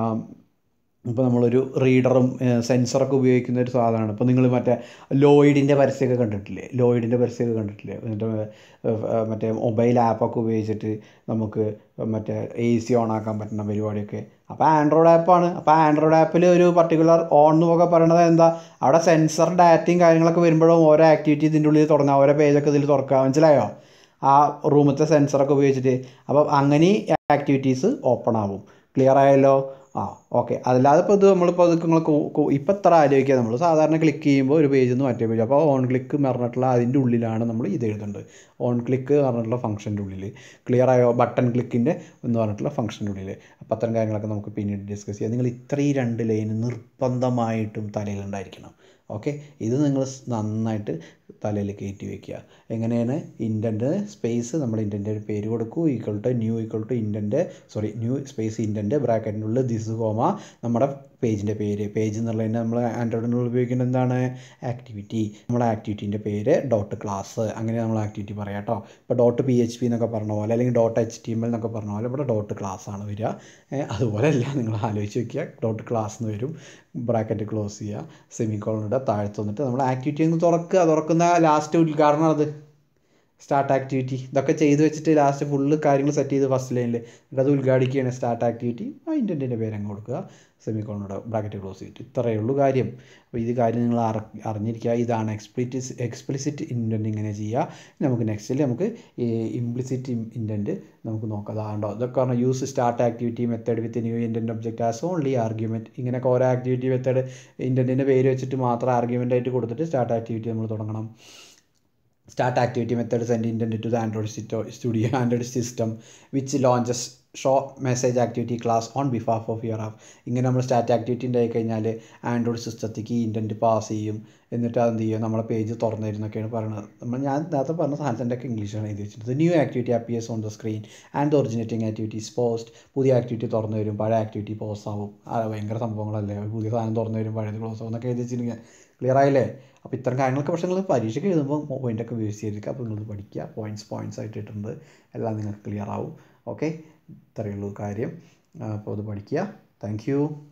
ഇപ്പോൾ നമ്മളൊരു റീഡറും സെൻസറൊക്കെ ഉപയോഗിക്കുന്ന ഒരു സാധനമാണ് ഇപ്പോൾ നിങ്ങൾ മറ്റേ ലോയിഡിൻ്റെ പരസ്യമൊക്കെ കണ്ടിട്ടില്ലേ ലോയിഡിൻ്റെ പരസ്യമൊക്കെ കണ്ടിട്ടില്ലേ എന്നിട്ട് മറ്റേ മൊബൈൽ ആപ്പൊക്കെ ഉപയോഗിച്ചിട്ട് നമുക്ക് മറ്റേ എ സി ഓൺ ആക്കാൻ പറ്റുന്ന പരിപാടിയൊക്കെ അപ്പോൾ ആൻഡ്രോയിഡ് ആപ്പാണ് അപ്പോൾ ആൻഡ്രോയിഡ് ആപ്പിൽ ഒരു പർട്ടിക്കുലർ ഓൺ എന്നൊക്കെ പറയണത് എന്താ അവിടെ സെൻസർ ഡാറ്റയും കാര്യങ്ങളൊക്കെ വരുമ്പോഴും ഓരോ ആക്ടിവിറ്റി ഇതിൻ്റെ ഉള്ളിൽ തുടങ്ങാം ഓരോ പേജൊക്കെ ഇതിൽ തുറക്കുക മനസ്സിലായോ ആ റൂമത്തെ സെൻസറൊക്കെ ഉപയോഗിച്ചിട്ട് അപ്പോൾ അങ്ങനെ ആക്ടിവിറ്റീസ് ഓപ്പൺ ആവും ക്ലിയർ ആയല്ലോ ആ ഓക്കെ അതല്ലാതെ ഇപ്പോൾ ഇത് നമ്മളിപ്പോൾ ഇത് നിങ്ങൾ ഇപ്പോൾ ഇത്ര ആലോചിക്കുക നമ്മൾ സാധാരണ ക്ലിക്ക് ചെയ്യുമ്പോൾ ഒരു പേജിൽ നിന്ന് മറ്റേ പേജ് അപ്പോൾ ഓൺ ക്ലിക്ക് എന്ന് പറഞ്ഞിട്ടുള്ള അതിൻ്റെ ഉള്ളിലാണ് നമ്മൾ ഇത് എഴുതേണ്ടത് ഓൺ ക്ലിക്ക് എന്ന് പറഞ്ഞിട്ടുള്ള ഫംഗ്ഷൻ്റെ ഉള്ളിൽ ക്ലിയർ ആയോ ബട്ടൺ ക്ലിക്കിൻ്റെ എന്ന് പറഞ്ഞിട്ടുള്ള ഫംഗ്ഷൻ്റെ ഉള്ളിൽ അപ്പോൾ അത്തരം കാര്യങ്ങളൊക്കെ നമുക്ക് പിന്നീട് ഡിസ്കസ് ചെയ്യാം നിങ്ങൾ ഇത്രയും രണ്ട് ലൈൻ നിർബന്ധമായിട്ടും തലയിലുണ്ടായിരിക്കണം ഓക്കെ ഇത് നിങ്ങൾ നന്നായിട്ട് തലയിൽ കയറ്റി വയ്ക്കുക എങ്ങനെയാണ് ഇൻറ്റൻറ്റ് സ്പേസ് നമ്മൾ ഇൻറ്റൻ്റെ ഒരു പേര് കൊടുക്കൂ equal to new equal to ഇൻറ്റൻ്റെ സോറി ന്യൂ സ്പേസ് ഇൻറ്റൻ്റെ ബ്രാക്കറ്റിനുള്ളിൽ ദിസ് കോമ നമ്മുടെ പേജിൻ്റെ പേര് പേജ് എന്നുള്ളതിന് നമ്മൾ ആൻഡ്രോയിഡിനുള്ളിൽ ഉപയോഗിക്കുന്നത് എന്താണ് ആക്ടിവിറ്റി നമ്മുടെ ആക്ടിവിറ്റീൻ്റെ പേര് ഡോട്ട് ക്ലാസ് അങ്ങനെ നമ്മൾ ആക്ടിവിറ്റി പറയാം കേട്ടോ ഇപ്പോൾ ഡോട്ട് പി എച്ച് പി എന്നൊക്കെ പറഞ്ഞ പോലെ അല്ലെങ്കിൽ dot H T M L എന്നൊക്കെ പറഞ്ഞ പോലെ ഇവിടെ ഡോട്ട് ക്ലാസ് ആണ് വരിക അതുപോലെ അല്ല നിങ്ങൾ ആലോചിച്ച് വെക്കുക ഡോട്ട് ക്ലാസ് എന്ന് വരും ബ്രാക്കറ്റ് ക്ലോസ് ചെയ്യുക സെമി കോളനിയുടെ താഴത്ത് വന്നിട്ട് നമ്മൾ ആക്ടിവിറ്റി ഒന്ന് തുറക്കുക തുറക്കുന്ന ലാസ്റ്റ് ഉദ്ഘാടനം അത് സ്റ്റാർട്ട് ആക്ടിവിറ്റി ഇതൊക്കെ ചെയ്ത് വെച്ചിട്ട് ലാസ്റ്റ് ഫുള്ള് കാര്യങ്ങൾ സെറ്റ് ചെയ്ത് ഫസ്റ്റ് ലൈനിൽ എന്നിട്ട് അത് ഉദ്ഘാടിക്കുകയാണ് സ്റ്റാർട്ട് ആക്ടിവിറ്റി ആ ഇൻറ്റൻറ്റിൻ്റെ പേര് അങ്ങ് കൊടുക്കുക സെമിക്കോണിയുടെ ബ്രാക്കറ്റ് ക്ലോസ് ചെയ്തിട്ട് ഇത്രയേ ഉള്ളൂ കാര്യം അപ്പോൾ ഇത് കാര്യം നിങ്ങൾ അറി അറിഞ്ഞിരിക്കുക ഇതാണ് എക്സ്പ്ലിറ്റ് എക്സ്പ്ലിസിറ്റ് ഇൻറ്റൻറ്റ് ഇങ്ങനെ ചെയ്യുക നമുക്ക് നെക്സ്റ്റിൽ നമുക്ക് ഈ ഇംപ്ലിസിറ്റ് ഇൻറ്റൻറ്റ് നമുക്ക് നോക്കാം അതാണ്ടോ ഇതൊക്കെ പറഞ്ഞാൽ use start activity method with new intent object as only argument ഇങ്ങനെയൊക്കെ ഓരോ ആക്ടിവിറ്റി മെത്തേഡ് ഇൻറ്റൻറ്റിൻ്റെ പേര് വെച്ചിട്ട് മാത്രം ആർഗ്യുമെൻ്റ് ആയിട്ട് കൊടുത്തിട്ട് സ്റ്റാർട്ട് ആക്ടിവിറ്റി നമ്മൾ തുടങ്ങണം start activity method send intent to the Android Studio Android system which launches show message activity class on behalf of your app ഇങ്ങനെ നമ്മൾ സ്റ്റാർട്ട് ആക്ടിവിറ്റി ഉണ്ടായി കഴിഞ്ഞാൽ ആൻഡ്രോയിഡ് സിസ്റ്റത്തേക്ക് ഈ ഇൻറ്റൻറ്റ് പാസ് ചെയ്യും എന്നിട്ട് അതെന്ത് ചെയ്യും നമ്മളെ പേജ് തുറന്നു തരുന്നൊക്കെയാണ് പറയുന്നത് നമ്മൾ ഞാൻ നേരത്തെ പറഞ്ഞ സാധനത്തിൻ്റെ ഒക്കെ ഇംഗ്ലീഷാണ് എഴുതി വെച്ചിട്ട് new activity appears on the screen and originating activities post പുതിയ ആക്ടിവിറ്റി തുറന്നു വരും പഴയ ആക്ടിവിറ്റി പോസ്റ്റ് ആവും ആ ഭയങ്കര സംഭവങ്ങളല്ലേ പുതിയ സാധനം തുറന്നു വരും പഴയത് ക്ലോസ് ആവും എന്നൊക്കെ എഴുതി വെച്ചിട്ടുണ്ടെങ്കിൽ ക്ലിയർ ആയില്ലേ അപ്പോൾ ഇത്തരം കാര്യങ്ങളൊക്കെ പക്ഷേ നിങ്ങൾ പരീക്ഷയ്ക്ക് എഴുതുമ്പോൾ പോയിൻ്റൊക്കെ യൂസ് ചെയ്തിരിക്കുക അപ്പോൾ നിങ്ങൾ പഠിക്കുക പോയിൻറ്റ്സ് പോയിൻറ്റ്സ് ആയിട്ട് ഇട്ടിട്ടുണ്ട് എല്ലാം നിങ്ങൾക്ക് ക്ലിയർ ആവും ഓക്കെ ഇത്രയേ ഉള്ളൂ കാര്യം അപ്പോൾ അത് പഠിക്കുക താങ്ക്